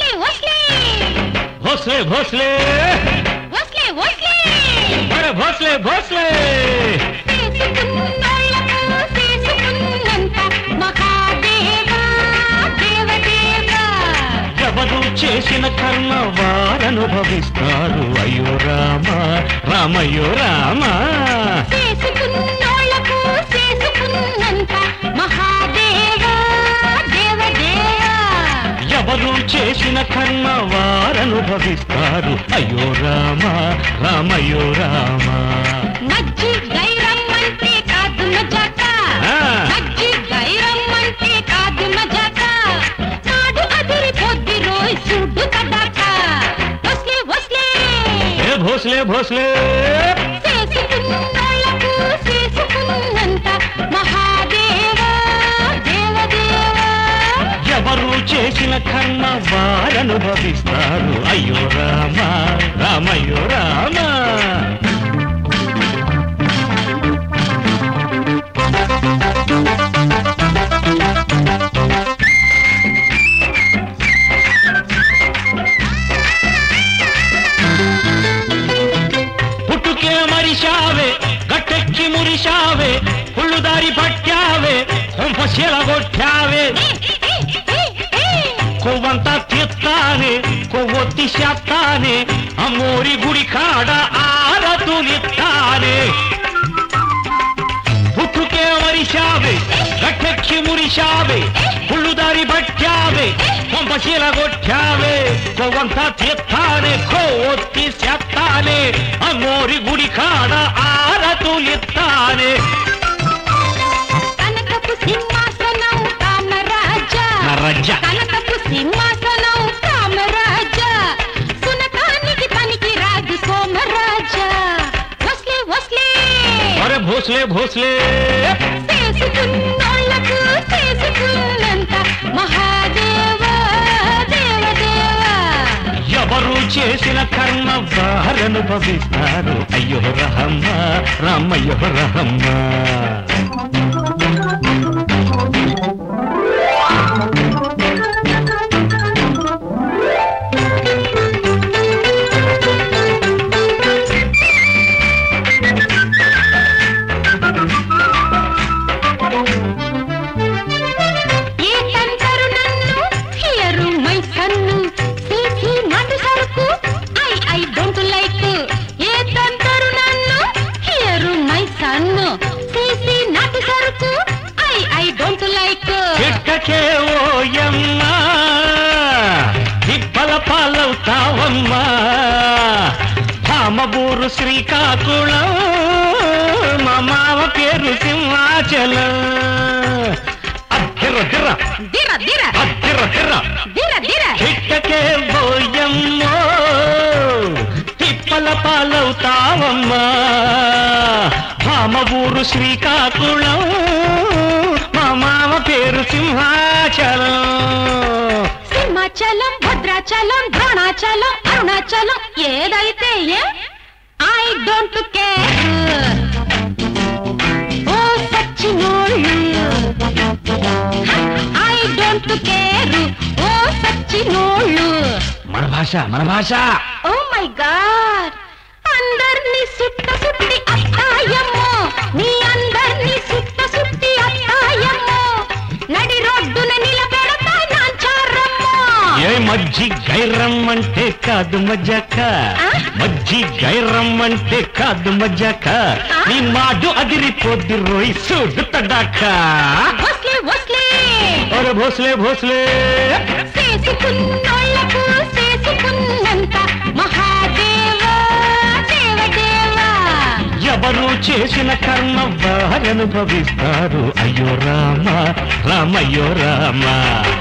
భోస్లే భోస్లే వస్లే వస్లే అరే భోస్లే భోస్లే చేసుకున్నోళ్ళకు చేసుకున్నంత మహాదేవా దేవదేవా ఎవరు చేసిన కర్మ వారనుభవిస్తారు అయ్యో రామ రామయ్యో రామ చేసుకున్నోళ్ళకు చేసుకున్నంత మహాదేవా దేవదేవా ఎవరు చేసిన కర్మ వారనుభవిస్తారు అయ్యో రామ రామయ్యో రామ మజ్జి గైరమ్మంటే కాదు మజాక ఆ. మజ్జి గైరమ్మంటే కాదు మజాక నాడు అదిరి పొద్ది రోయ్ సుడ్డు కదాక వస్లే వస్లే ఏ భోస్లే భోస్లే చేసుకున్నోళ్ళకు చేసుకున్నంత మహాదేవా దేవదేవా ఎవరు చేసిన కర్మ వారనుభవిస్తారు అయ్యో రామ రామయ్యో రామ పుట్టుకే మరిశావే గట్టెక్కి మురిశావే ಹುಳ್ಳು ದಾರಿ ಪಟ್ಟ್ಯಾವೆ ಹೊಂಪಶೀಲಗೊಟ್ಟ್ಯಾವೆ కొవ్వంతా తీస్తానే కొవ్వొత్తి చేస్తానే అమ్మోరి గుడి కాడ ఆరతులిస్తానే పుట్టుకే మరిశావే గట్టెక్కి మురిశావే ಹುಳ್ಳು ದಾರಿ పట్ట్యావే కొంపశీల కొట్టావే కొవ్వంతా తీస్తానే కొవ్వొత్తి చేస్తానే అమ్మోరి గుడి కాడ ఆరతులిస్తానే కనకపు సింహాసనం కామరాజా రజ్జ కనకపు సింహాసనం కామరాజా సునకానికి పనికి రాదు సోమరాజా వస్లే వస్లే అరే భోస్లే భోస్లే చేసుకున్నోళ్ళకు చేసుకున్నంత మహాదేవా దేవదేవా ఎవరు చేసిన కర్మ వారనుభవిస్తారు అయ్యో రహమ్మ రామయ్యో రహమ్మ ఏ తందరు నన్ను హియరు మై సన్ను సీసీ నాటు సరుకు I I don't like a తందరు నన్ను హియరు మై సన్ను సీసీ నాటు సరుకు ఐ ఐ డోంట్ లైక్ చిట్టకే ఓయమ్మ తిప్పల పాలవుతావమ్మా భామబూరు శ్రీకాకుళం మా మామ పేరు సింహాచలం అద్దిర దిర దిర దిర అద్దిర దిర దిర దిర చిట్టకే బోయమ్మో తిప్పల పాలవుతావమ్మా భామ ఊరు శ్రీకాకుళం మా మామ పేరు సింహాచలం సింహాచలం భద్రాచలం ద్రోణాచలం అరుణాచలం ఏదైతే ఏ ఐ డోంట్ కేర్ ఓ సచ్చినోళ్ళు ఐ డోంట్ కేర్ ఓ సచ్చినోళ్ళు మన భాష మన భాష ఓ మై గాడ్ అందర్ని సుట్ట సుట్టి అత్తాయమ్మో నీ అందర్ని సుట్ట సుట్టి అత్తాయమ్మో నడి రోడ్డున నిలబెడతా నాంచారమ్మో ఏ మజ్జి గైరమ్మంటే కాదు మజ్జాక ఆ? మజ్జి గైరమ్మంటే కాదు మజ్జాక ఆ? నీ మాడు అదిరిపోద్ది రోయి సూడు తడాక వస్లే వస్లే ఒరే భోస్లే భోస్లే చేసుకున్నోళ్ళకు చేసుకున్నంత మహాదేవా దేవదేవా ఎవరు చేసిన కర్మ వారనుభవిస్తారు అయ్యో రామ రామయ్యో రామ